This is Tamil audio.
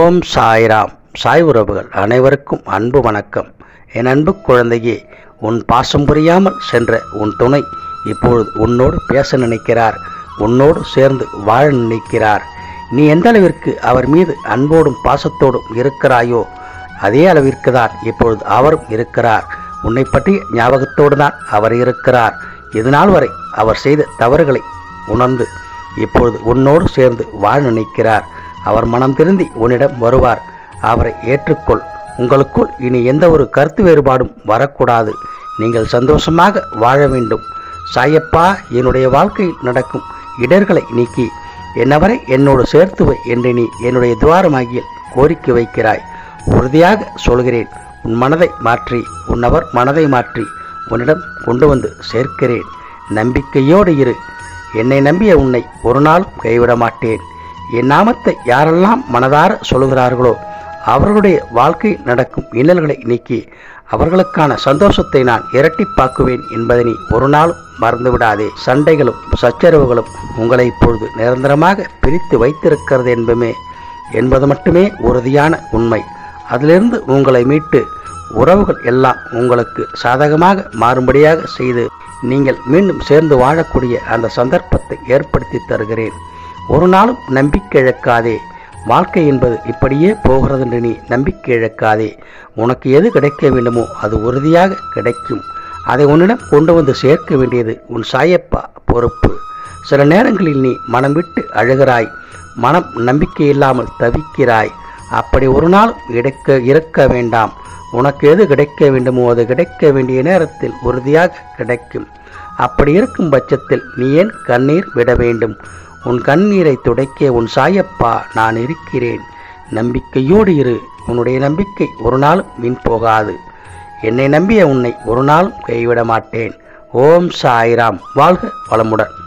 ஓம் சாய்ராம் சாய் உறவுகள் அனைவருக்கும் அன்பு வணக்கம் என் அன்பு குழந்தையே உன் பாசம் புரியாமல் சென்ற உன் துணை இப்பொழுது உன்னோடு பேச நினைக்கிறார் உன்னோடு சேர்ந்து வாழ நினைக்கிறார் நீ எந்த அளவிற்கு அவர் மீது அன்போடும் பாசத்தோடும் இருக்கிறாயோ அதே அளவிற்கு தான் இப்பொழுது அவரும் இருக்கிறார் உன்னை பற்றிய ஞாபகத்தோடு தான் அவர் இருக்கிறார் இதுநாள் வரை அவர் செய்த தவறுகளை உணர்ந்து இப்பொழுது உன்னோடு சேர்ந்து வாழ நினைக்கிறார் அவர் மனம் திருந்தி உன்னிடம் வருவார் அவரை ஏற்றுக்கொள் உங்களுக்குள் இனி எந்த ஒரு கருத்து வேறுபாடும் வரக்கூடாது நீங்கள் சந்தோஷமாக வாழ வேண்டும் சாயப்பா என்னுடைய வாழ்க்கையில் நடக்கும் இடர்களை நீக்கி என்னவரை என்னோடு சேர்த்து வை என்று நீ என்னுடைய துவாரமாகிய கோரிக்கை வைக்கிறாய் உறுதியாக சொல்கிறேன் உன் மனதை மாற்றி உன்னவர் மனதை மாற்றி உன்னிடம் கொண்டு வந்து சேர்க்கிறேன் நம்பிக்கையோடு இரு என்னை நம்பிய உன்னை ஒரு நாளும் கைவிட மாட்டேன் என் நாமத்தை யாரெல்லாம் மனதார சொல்கிறார்களோ அவர்களுடைய வாழ்க்கையில் நடக்கும் இன்னல்களை நீக்கி அவர்களுக்கான சந்தோஷத்தை நான் இரட்டிப்பாக்குவேன் என்பதை நீ ஒரு நாளும் மறந்துவிடாதே சண்டைகளும் சச்சரவுகளும் உங்களை இப்பொழுது நிரந்தரமாக பிரித்து வைத்திருக்கிறது என்பமே என்பது மட்டுமே உறுதியான உண்மை அதிலிருந்து உங்களை மீட்டு உறவுகள் எல்லாம் உங்களுக்கு சாதகமாக மாறும்படியாக செய்து நீங்கள் மீண்டும் சேர்ந்து வாழக்கூடிய அந்த சந்தர்ப்பத்தை ஏற்படுத்தி தருகிறேன் ஒரு நாளும் நம்பிக்கை இழக்காதே வாழ்க்கை என்பது இப்படியே போகிறது என்று நீ நம்பிக்கை இழக்காதே உனக்கு எது கிடைக்க வேண்டுமோ அது உறுதியாக கிடைக்கும் அதை உன்னிடம் கொண்டு வந்து சேர்க்க வேண்டியது உன் சாயப்பா பொறுப்பு சில நேரங்களில் நீ மனம் விட்டு அழுகிறாய் மனம் நம்பிக்கை இல்லாமல் தவிக்கிறாய் அப்படி ஒரு நாளும் இடக்க இருக்க வேண்டாம் உனக்கு எது கிடைக்க வேண்டுமோ அது கிடைக்க வேண்டிய நேரத்தில் உறுதியாக கிடைக்கும் அப்படி இருக்கும் பட்சத்தில் நீ ஏன் கண்ணீர் விட வேண்டும் உன் கண்ணீரை துடைக்க உன் சாயப்பா நான் இருக்கிறேன் நம்பிக்கையோடு இரு உன்னுடைய நம்பிக்கை ஒரு நாளும் வீண் போகாது என்னை நம்பிய உன்னை ஒரு நாளும் கைவிட மாட்டேன் ஓம் சாய்ராம் வாழ்க வளமுடன்